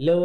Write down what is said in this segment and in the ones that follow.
لو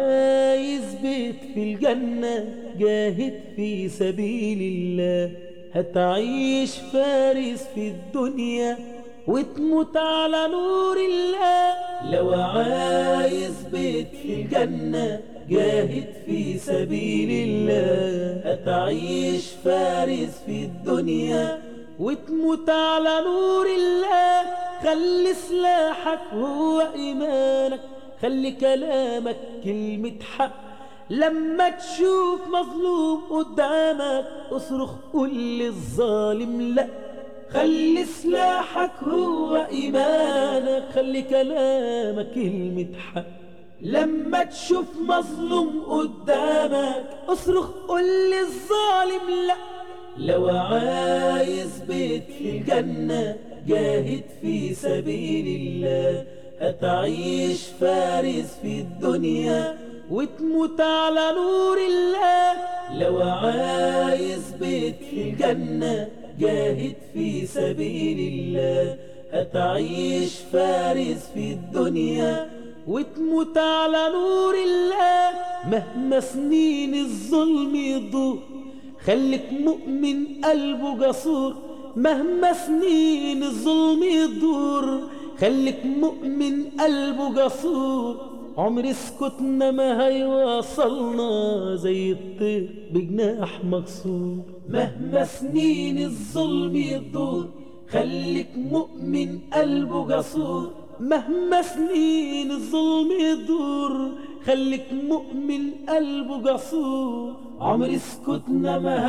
عايز بيت في الجنة جاهد في سبيل الله هتعيش فارس في الدنيا وتموت على نور الله لو عايز بيت في الجنة جاهد في سبيل الله هتعيش فارس في الدنيا وتموت على نور الله خلي سلاحك هو إيمانك خلي كلامك كلمة حق لما تشوف مظلوم قدامك اصرخ قول للظالم لا خلي سلاحك هو إيمانك خلي كلامك كلمة حق لما تشوف مظلوم قدامك اصرخ قول للظالم لا لو عايز بيت في الجنة جاهد في سبيل الله هتعيش فارس في الدنيا وتموت على نور الله لو عايز بيت في الجنة جاهد في سبيل الله هتعيش فارس في الدنيا وتموت على نور الله مهما سنين الظلم يدور خليك مؤمن قلبه جسور مهما سنين الظلم يدور خليك مؤمن قلبه جسور عمر سكتنا ما هيوصلنا زي الطير بجناح مكسور مهما سنين الظلم يدور خليك مؤمن قلبه جسور مهما سنين الظلم يدور خليك مؤمن قلبه جسور عمر سكتنا ما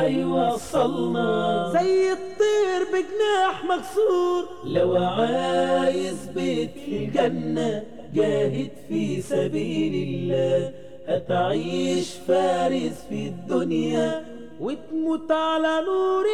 هيوصلنا زي الطير بجناح مكسور لو عايز بيت في الجنة جاهد في سبيل الله هتعيش فارس في الدنيا وتموت على نور